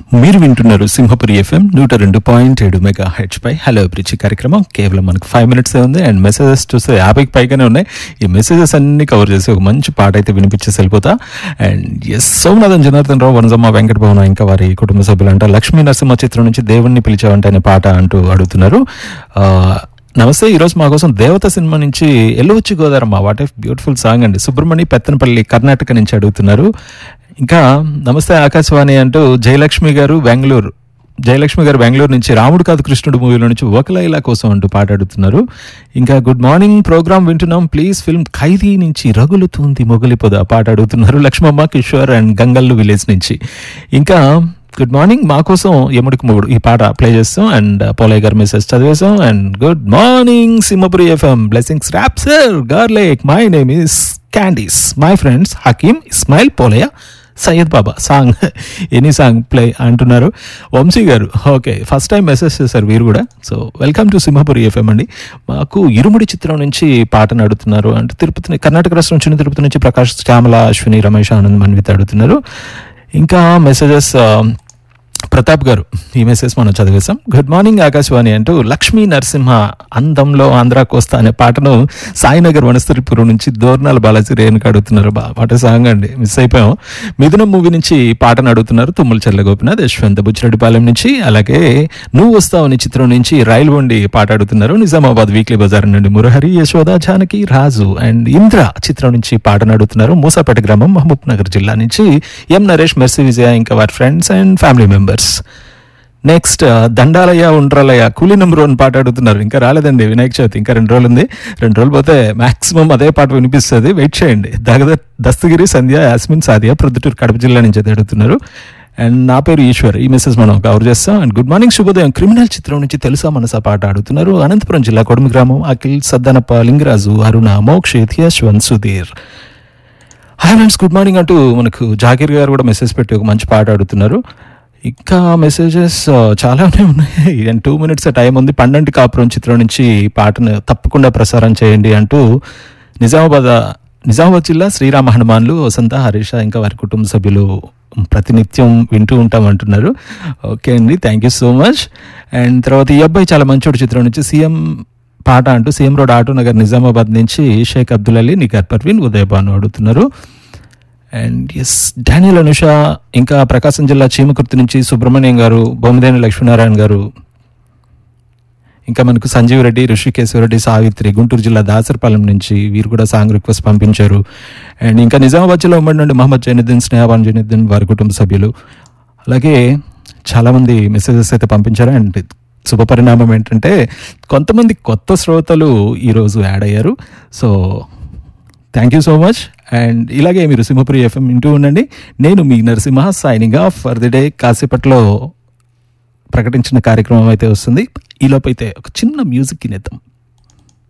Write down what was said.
మీరు వింటున్నారు సింహపురి ఎఫ్ఎం నూట రెండు పాయింట్ ఏడు మెగా హెచ్ పై హలో బ్రిడ్జి కార్యక్రమం కేవలం మనకు ఫైవ్ మినిట్స్ ఉంది అండ్ మెసేజెస్ చూస్తే యాభైకి పైగానే ఉన్నాయి ఈ మెసేజెస్ అన్ని కవర్ చేసి ఒక మంచి పాట అయితే వినిపించేసి వెళ్ళిపోతా అండ్ ఎస్ సోమనాథన్ జనార్దన్ రావు వనజమ్మ వెంకట భవన్ ఇంకా వారి కుటుంబ సభ్యులు అంట లక్ష్మీ నరసింహ చిత్రం నుంచి దేవుణ్ణి పిలిచావంటే అనే పాట అంటూ అడుగుతున్నారు ఆ, నమస్తే ఈరోజు మా కోసం దేవత సినిమా నుంచి ఎల్లువచ్చి గోదారమ్మ వాట్ ఎఫ్ బ్యూటిఫుల్ సాంగ్ అండి సుబ్రహ్మణి పెత్తనపల్లి కర్ణాటక నుంచి అడుగుతున్నారు ఇంకా నమస్తే ఆకాశవాణి అంటూ జయలక్ష్మి గారు బెంగళూరు జయలక్ష్మి గారు బెంగళూరు నుంచి రాముడు కాదు కృష్ణుడు మూవీలో నుంచి ఒకలైలా కోసం అంటూ పాట అడుగుతున్నారు ఇంకా గుడ్ మార్నింగ్ ప్రోగ్రామ్ వింటున్నాం ప్లీజ్ ఫిల్మ్ ఖైదీ నుంచి రగులుతుంది మొగలిపోదా పాట అడుగుతున్నారు లక్ష్మమ్మ కిషోర్ అండ్ గంగల్లు విలేజ్ నుంచి ఇంకా గుడ్ మార్నింగ్ మా కోసం యముడికి మొగుడు ఈ పాట ప్లే చేస్తాం అండ్ పోలయ్య గారు మెసేజ్ చదివేసాం and good morning Simhapuri FM blessings ర్యాప్ సార్ గార్లేక్ my name is Candice my friends Hakeem Ismail Polaiah Syed Baba song any song play అంటున్నారు వంశీ గారు ఓకే ఫస్ట్ టైం మెసేజ్ చేశారు వీరు కూడా so welcome to Simhapuri FM అండి మాకు ఇరుముడి చిత్రం నుంచి పాటను అడుగుతున్నారు అంటే తిరుపతి కర్ణాటక రాష్ట్రం చిన్న తిరుపతి నుంచి ప్రకాష్ శ్యామల అశ్విని రమేష్ ఆనంద్ మన్విత అడుగుతున్నారు ఇంకా మెసేజెస్ ప్రతాప్ గారు ఈ మెసేజ్ మనం చదివేశాం గుడ్ మార్నింగ్ ఆకాశవాణి అంటూ లక్ష్మీ నరసింహ అందంలో ఆంధ్రా కోస్తా అనే పాటను సాయినగర్ వనస్థలిపురం నుంచి దోర్నాల బాలాజీ రేణుక అడుగుతున్నారు బా పాట సాంగ్ అండి మిస్ అయిపోయాం మిథునం మూవీ నుంచి పాటను అడుగుతున్నారు తుమ్మల చెల్ల గోపినాథ్ యశ్వంత్ బుచ్చిరెడ్డిపాలెం నుంచి అలాగే నువ్వు వస్తావు అనే చిత్రం నుంచి రైలు వండి పాట అడుగుతున్నారు నిజామాబాద్ వీక్లీ బజార్ నుండి మురహరి యశోద జానకి రాజు అండ్ ఇంద్ర చిత్రం నుంచి పాటను అడుగుతున్నారు మూసాపేట గ్రామం మహబూబ్ నగర్ జిల్లా నుంచి ఎం నరేష్ మెర్సీ విజయ ఇంకా వారి friends and family members next దండాలయ ఉండ్రాలయ కూలీ నెంబర్ వన్ పాట అడుగుతున్నారు ఇంకా రాలేదండి వినాయక చవితి ఇంకా రెండు రోజులు ఉంది రెండు రోజులు పోతే మాక్సిమం అదే పాట వినిపిస్తుంది వెయిట్ చేయండి దగద దస్తగిరి సంధ్య యాస్మిన్ సాదియా ప్రొద్దుటూరు కడప జిల్లా నుంచి అయితే అడుగుతున్నారు అండ్ నా పేరు ఈశ్వర్ ఈ మెసేజ్ మనం కవర్ చేస్తాం అండ్ గుడ్ మార్నింగ్ శుభోదయం క్రిమినల్ చిత్రం నుంచి తెలుసా మనసా పాట అడుగుతున్నారు అనంతపురం జిల్లా కొడుమి గ్రామం Akhil Saddanappa Lingaraju Aruna Mokshet Yashwant Sudheer hi friends good morning అంటూ మనకు జాకీర్ గారు కూడా మెసేజ్ పెట్టి ఒక మంచి పాట అడుగుతున్నారు ఇంకా మెసేజెస్ చాలానే ఉన్నాయి అండ్ టూ మినిట్స్ టైం ఉంది పన్నెండు కాపురం చిత్రం నుంచి ఈ పాటను తప్పకుండా ప్రసారం చేయండి అంటూ నిజామాబాద్ నిజామాబాద్ జిల్లా శ్రీరామ హనుమాన్లు వసంత హరీష ఇంకా వారి కుటుంబ సభ్యులు ప్రతినిత్యం వింటూ ఉంటాం అంటున్నారు ఓకే అండి thank you so much and తర్వాత ఈ అబ్బాయి చాలా మంచోడు చిత్రం నుంచి సీఎం పాట అంటూ CM road auto Nagar Nizamabad నుంచి షేక్ అబ్దుల్ అలీ నిగర్ పర్వీన్ ఉదయ్ భాను అడుగుతున్నారు అండ్ ఎస్ డానియల్ అనుష ఇంకా ప్రకాశం జిల్లా చీమకుర్తి నుంచి సుబ్రహ్మణ్యం గారు బొమ్మదేని లక్ష్మీనారాయణ గారు ఇంకా మనకు సంజీవ్ రెడ్డి ఋషికేశ్వరరెడ్డి సావిత్రి గుంటూరు జిల్లా దాసరపాలెం నుంచి వీరు కూడా సాంగ్ రిక్వెస్ట్ పంపించారు అండ్ ఇంకా నిజామాబాద్ జిల్లా ఉమ్మడి నుండి మహమ్మద్ జైనుద్దీన్ స్నేహబాన్ జైనుద్దీన్ వారి కుటుంబ సభ్యులు అలాగే చాలామంది మెసేజెస్ అయితే పంపించారు అండ్ శుభ పరిణామం ఏంటంటే కొంతమంది కొత్త శ్రోతలు ఈరోజు యాడ్ అయ్యారు so thank you so much and ఇలాగే మీరు సింహపురి ఎఫ్ఎం వింటూ ఉండండి నేను మీ Narasimha signing off for the day కాసేపట్లో ప్రకటించిన కార్యక్రమం అయితే వస్తుంది ఈలోపు అయితే ఒక చిన్న మ్యూజిక్ వినేద్దాం